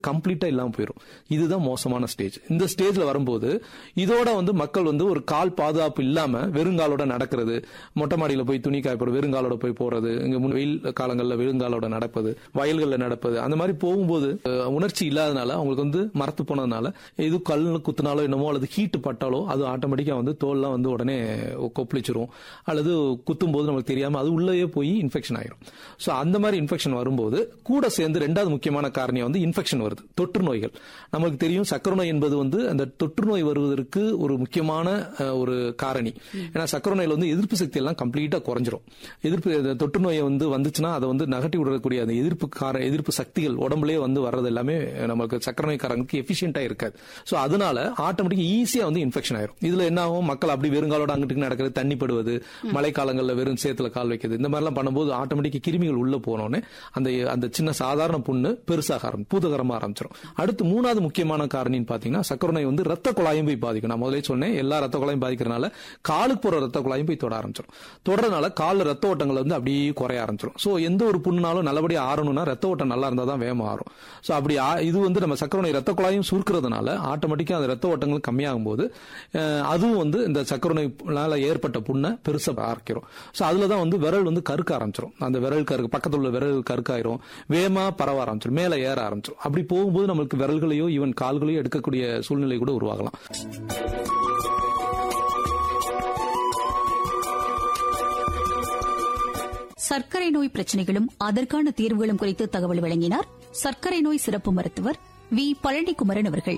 கம்ப்ளீட்டா இல்லாம போயிடும் இதுதான் மோசமான ஸ்டேஜ் இந்த ஸ்டேஜ்ல வரும்போது இதோட வந்து மக்கள் வந்து ஒரு கால் பாதுகாப்பு இல்லாம வெறுங்காலோட நடக்கிறது மொட்டை மாடியில போய் துணி காய்ப்பது வெறுங்காலோட போய் போறது இங்க முன் வெயில் காலங்கள்ல வெறுங்காலோட நடப்பது வயல்கள்ல நடப்பது அந்த மாதிரி போகும்போது அஹ், உணர்ச்சி இல்லாதனால அவங்களுக்கு வந்து மரத்து போனதுனால இது கல் குத்துனாலோ என்னமோ அல்லது ஹீட் பட்டாலோ அது ஆட்டோமேட்டிக்கா வந்து தோல்லாம் வந்து உடனே கொப்பளிச்சிரும் அல்லது குத்தும் போது நமக்கு தெரியாம அது உள்ளேயே போய் இன்ஃபெக்ஷன் ஆயிரும் சோ அந்த மாதிரி இன்ஃபெக்ஷன் வரும்போது கூட சேர்ந்து ரெண்டாவது முக்கியமான காரணியா வந்து இன்ஃபெக்ஷன் வருது தொற்று நோய்கள் நமக்கு தெரியும் சக்கரை நோய் என்பது வந்து அந்த தொற்று நோய் வருவதற்கு ஒரு முக்கியமான அஹ், ஒரு காரணி ஏன்னா சக்கரை நோயில வந்து எதிர்ப்பு சக்தி எல்லாம் கம்ப்ளீட்டா குறைஞ்சிரும் எதிர்ப்பு இந்த தொற்று நோயை வந்து வந்துச்சுன்னா அதை வந்து நகட்டி விடக்கூடிய அந்த எதிர்ப்பு கார எதிர்ப்பு சக்திகள் உடம்புலயே வந்து வர்றது எல்லாமே நமக்கு சக்கரை நோய்க்காரங்களுக்கு எஃபிஷியன்டா இருக்காது சோ அதனால ஆட்டோமேட்டிக் ஈஸியா வந்து இன்ஃபெக்ஷன் ஆயிரும் இதுல என்ன ஆகும் மக்கள் அப்படி வெறுங்காலோட அங்கிட்டு நடக்கிறது தண்ணி படுவது மழைக்காலங்கள்ல வெறும் சேத்துல கால் வைக்கிறது இந்த மாதிரிலாம் பண்ணும்போது ஆட்டோமேட்டிக் கிருமிகள் உள்ள போனோடனே அந்த அந்த சின்ன சாதாரண புண்ணு பெருசாக ஆரம்பி பூதகரமா ஆரம்பிச்சிடும் அடுத்து மூணாவது முக்கியமான காரணின்னு பாத்தீங்கன்னா சக்கரை நோய் வந்து ரத்த குழாயும் போய் பாதிக்கும் நான் முதலே சொன்னேன் எல்லா ரத்த குழாயும் பாதிக்கிறதுனால காலுக்கு போற ரத்த குழாயும் போய் தொட ஆரம்பிச்சிடும் தொடறதுனால கால்ல ரத்த ஓட்டங்கள் வந்து அப்படியே குறைய ஆரம்பிச்சிடும் சோ எந்த ஒரு புண்ணுனாலும் நல்லபடியா ஆறணும்னா ரத்த ஓட்டம் நல்லா இருந்தா தான் வேகமா ஆறும் சோ அப்படி ஆ- இது வந்து நம்ம சக்கரை நோய் ரத்த குழாயும் சுருக்கிறதுனால ஆட்டோமேட்டிக்கா அந்த ரத்த ஓட்டங்கள் கம்மியாகும் போது அஹ், அதுவும் வந்து இந்த சக்கரை நோய்னால ஏற்பட்ட புண்ணை பெருசா ஆரம்பிக்கிறோம் சோ அதுல தான் வந்து விரல் வந்து கருக்க ஆரம்பிச்சிடும் அந்த விரல் கருக்கு பக்கத்துல உள்ள விரல் கருக்காயிரும் வேகமா பரவ ஆரம்பிச்சிடும் மேல ஏற ஆரம்பிச்சிடும் அப்படி போகும்போது நம்மளுக்கு விரல்களையோ ஈவன் கால்களையோ எடுக்கக்கூடிய சூழ்நிலை கூட உருவாகலாம் சர்க்கரை நோய் பிரச்சனைகளும் அதற்கான தீர்வுகளும் குறித்து தகவல் வழங்கினார் சர்க்கரை நோய் சிறப்பு மருத்துவர் வி பழனிக்குமரன் அவர்கள்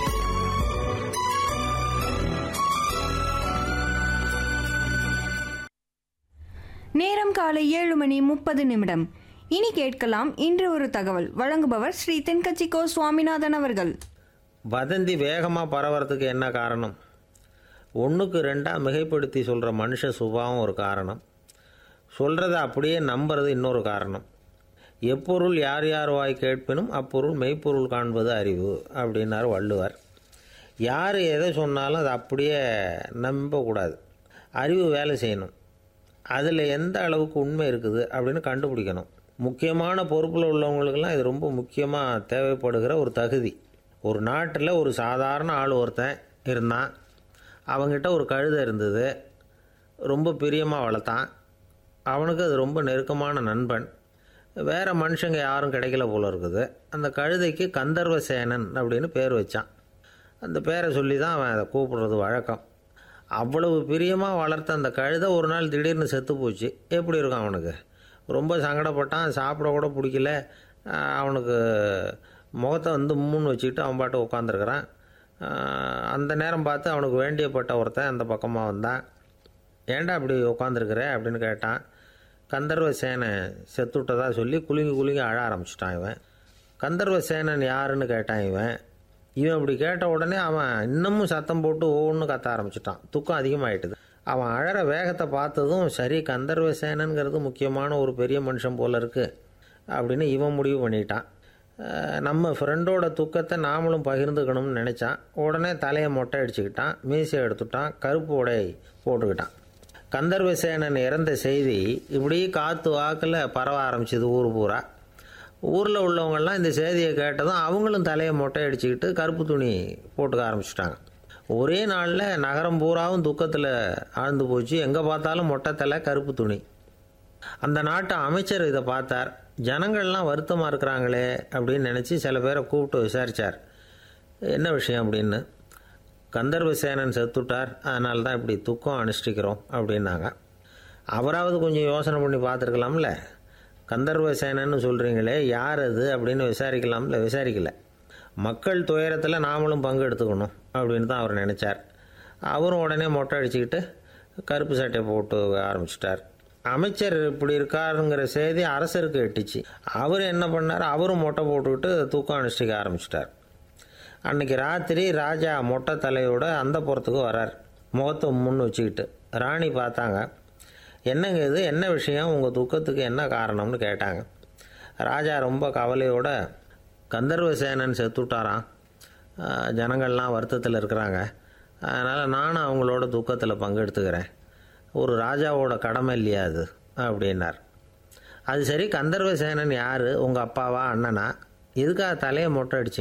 நேரம் காலை ஏழு மணி முப்பது நிமிடம் இனி கேட்கலாம் இன்று ஒரு தகவல் வழங்குபவர் ஸ்ரீ தென்கட்சி கோ சுவாமிநாதன் அவர்கள் வதந்தி வேகமாக பரவறதுக்கு என்ன காரணம் ஒன்றுக்கு ரெண்டாக மிகைப்படுத்தி சொல்கிற மனுஷ சுபாவம் ஒரு காரணம் சொல்கிறத அப்படியே நம்புறது இன்னொரு காரணம் எப்பொருள் யார் யார் வாய் கேட்பினும் அப்பொருள் மெய்ப்பொருள் காண்பது அறிவு அப்படின்னார் வள்ளுவர் யார் எதை சொன்னாலும் அதை அப்படியே நம்பக்கூடாது அறிவு வேலை செய்யணும் அதில் எந்த அளவுக்கு உண்மை இருக்குது அப்படின்னு கண்டுபிடிக்கணும் முக்கியமான பொறுப்பில் உள்ளவங்களுக்கெல்லாம் இது ரொம்ப முக்கியமாக தேவைப்படுகிற ஒரு தகுதி ஒரு நாட்டில் ஒரு சாதாரண ஆள் ஒருத்தன் இருந்தான் அவங்கிட்ட ஒரு கழுதை இருந்தது ரொம்ப பிரியமாக வளர்த்தான் அவனுக்கு அது ரொம்ப நெருக்கமான நண்பன் வேறு மனுஷங்க யாரும் கிடைக்கல போல இருக்குது அந்த கழுதைக்கு கந்தர்வ சேனன் அப்படின்னு பேர் வச்சான் அந்த பேரை சொல்லி தான் அவன் அதை கூப்பிடுறது வழக்கம் அவ்வளவு பிரியமாக வளர்த்த அந்த கழுதை ஒரு நாள் திடீர்னு செத்து போச்சு எப்படி இருக்கும் அவனுக்கு ரொம்ப சங்கடப்பட்டான் சாப்பிட கூட பிடிக்கல ஆஹ் அவனுக்கு முகத்தை வந்து மூணு வச்சுக்கிட்டு அவன் பாட்டு உட்காந்துருக்கிறான் அந்த நேரம் பார்த்து அவனுக்கு வேண்டியப்பட்ட ஒருத்தன் அந்த பக்கமாக வந்தான் ஏன்டா அப்படி உட்காந்துருக்குற அப்படின்னு கேட்டான் கந்தர்வ சேனை செத்துட்டதா சொல்லி குலுங்கி குலுங்கி அழ ஆரம்பிச்சிட்டான் இவன் கந்தர்வ சேனன் யாருன்னு கேட்டான் இவன் இவன் இப்படி கேட்ட உடனே அவன் இன்னமும் சத்தம் போட்டு ஒவ்வொன்று கத்த ஆரம்பிச்சிட்டான் துக்கம் அதிகமாயிட்டுது அவன் அழற வேகத்தை பார்த்ததும் சரி கந்தர்வ சேனன்கிறது முக்கியமான ஒரு பெரிய மனுஷன் போல இருக்கு அப்படின்னு இவன் முடிவு பண்ணிட்டான் அஹ் நம்ம ஃப்ரெண்டோட துக்கத்தை நாமளும் பகிர்ந்துக்கணும்னு நினச்சான் உடனே தலையை மொட்டை அடிச்சுக்கிட்டான் மீசை எடுத்துட்டான் கருப்பு உடை போட்டுக்கிட்டான் கந்தர்வசேனன் இறந்த செய்தி இப்படி காத்து வாக்கில் பரவ ஆரம்பிச்சது ஊர் பூரா ஊரில் உள்ளவங்கெல்லாம் இந்த செய்தியை கேட்டதும் அவங்களும் தலையை மொட்டை அடிச்சுக்கிட்டு கருப்பு துணி போட்டுக்க ஆரம்பிச்சிட்டாங்க ஒரே நாளில் நகரம் பூராவும் துக்கத்தில் ஆழ்ந்து போச்சு எங்கே பார்த்தாலும் மொட்டை தலை கருப்பு துணி அந்த நாட்டு அமைச்சர் இதை பார்த்தார் ஜனங்கள்லாம் வருத்தமாக இருக்கிறாங்களே அப்படின்னு நினச்சி சில பேரை கூப்பிட்டு விசாரித்தார் என்ன விஷயம் அப்படின்னு கந்தர்வசேனன் செத்துட்டார் அதனால தான் இப்படி துக்கம் அனுஷ்டிக்கிறோம் அப்படின்னாங்க அவராவது கொஞ்சம் யோசனை பண்ணி பார்த்துருக்கலாம்ல கந்தர்வசேனன்னு சொல்கிறீங்களே யார் அது அப்படின்னு விசாரிக்கலாம்ல விசாரிக்கல மக்கள் துயரத்தில் நாமளும் பங்கு எடுத்துக்கணும் அப்படின்னு தான் அவர் நினச்சார் அவரும் உடனே மொட்டை அடிச்சுக்கிட்டு கருப்பு சட்டையை போட்டு ஆரம்பிச்சிட்டார் அமைச்சர் இப்படி இருக்காருங்கிற செய்தி அரசருக்கு எட்டுச்சு அவர் என்ன பண்ணார் அவரும் மொட்டை போட்டுக்கிட்டு தூக்கம் அனுஷ்டிக்க ஆரம்பிச்சிட்டார் அன்னைக்கு ராத்திரி ராஜா மொட்டை தலையோட அந்த புறத்துக்கு வரார் முகத்தை முன் வச்சுக்கிட்டு ராணி பார்த்தாங்க என்னங்க இது என்ன விஷயம் உங்கள் துக்கத்துக்கு என்ன காரணம்னு கேட்டாங்க ராஜா ரொம்ப கவலையோட கந்தர்வசேனன் செத்துட்டாராம் ஆஹ் ஜனங்கள்லாம் வருத்தத்தில் இருக்கிறாங்க அதனால் நானும் அவங்களோட துக்கத்தில் பங்கெடுத்துக்கிறேன் ஒரு ராஜாவோட கடமை இல்லையா அது அப்படின்னார் அது சரி கந்தர்வசேனன் யார் உங்கள் அப்பாவா அண்ணனா எதுக்காக தலையை மொட்டை அடிச்சிங்க